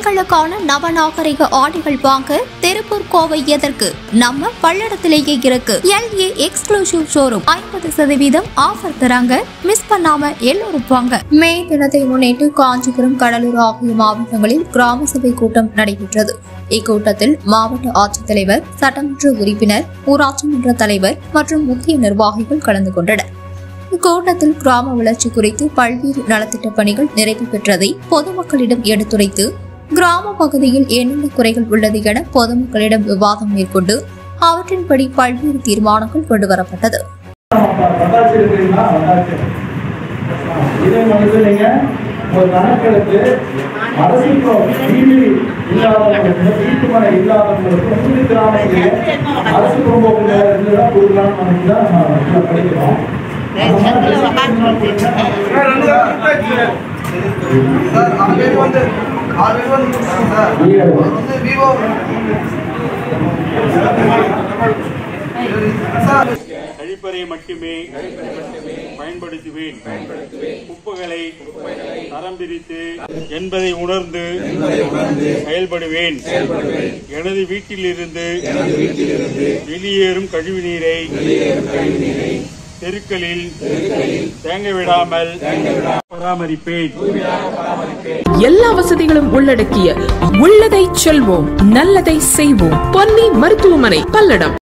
பெண்களுக்கான நவநாகரிக ஆடைகள் வாங்க திருப்பூர் கோவை எதற்கு நம்ம பல்லடத்திலேயே இருக்கு எல்ஏ எக்ஸ்க்ளூசிவ் ஷோரூம் ஐம்பது சதவீதம் ஆஃபர் தராங்க மிஸ் பண்ணாம எல்லோரும் வாங்க மே தினத்தை முன்னிட்டு காஞ்சிபுரம் கடலூர் ஆகிய மாவட்டங்களில் கிராம சபை கூட்டம் நடைபெற்றது இக்கூட்டத்தில் மாவட்ட ஆட்சித்தலைவர் சட்டமன்ற உறுப்பினர் ஊராட்சி மன்ற தலைவர் மற்றும் முக்கிய நிர்வாகிகள் கலந்து கொண்டனர் இக்கூட்டத்தில் கிராம வளர்ச்சி குறித்து பல்வேறு நலத்திட்ட பணிகள் நிறைவு பெற்றதை பொதுமக்களிடம் எடுத்துரைத்து கிராம பகுதியில் என்னென்ன குறைகள் உள்ளது என பொதுமக்களிடம் விவாதம் மேற்கொண்டு அவற்றின்படி பல்வேறு தீர்மானங்கள் கொண்டுவரப்பட்டது வட்டாட்சி இருக்கிறீங்களா வட்டாட்சி இதே மாதிரி நீங்க ஒரு கணக்கெடுத்து அரசுக்கும் வீடு இல்லாதவங்களுக்கு வீட்டு மனை இல்லாதவங்களுக்கு மூணு கிராமத்திலே அரசு குடும்பத்தில் இருந்துதான் கொடுக்கலாம்னு நினைச்சு தான் நம்ம இதுல படிக்கிறோம் அந்த மாதிரி சார் ஆறு பேர் வந்து ஆறு பேர் வந்து முடிச்சிட்டோம் சார் அவர் வந்து விவோ சார் கழிப்பறை மட்டுமே பயன்படுத்துவேன் குப்பைகளை தரம் பிரித்து என்பதை உணர்ந்து செயல்படுவேன் எனது வீட்டிலிருந்து வெளியேறும் கழிவு நீரை தெருக்களில் தேங்க விடாமல் பராமரிப்பேன் எல்லா வசதிகளும் உள்ளடக்கிய உள்ளதை செல்வோம் நல்லதை செய்வோம் பொன்னி மருத்துவமனை பல்லடம்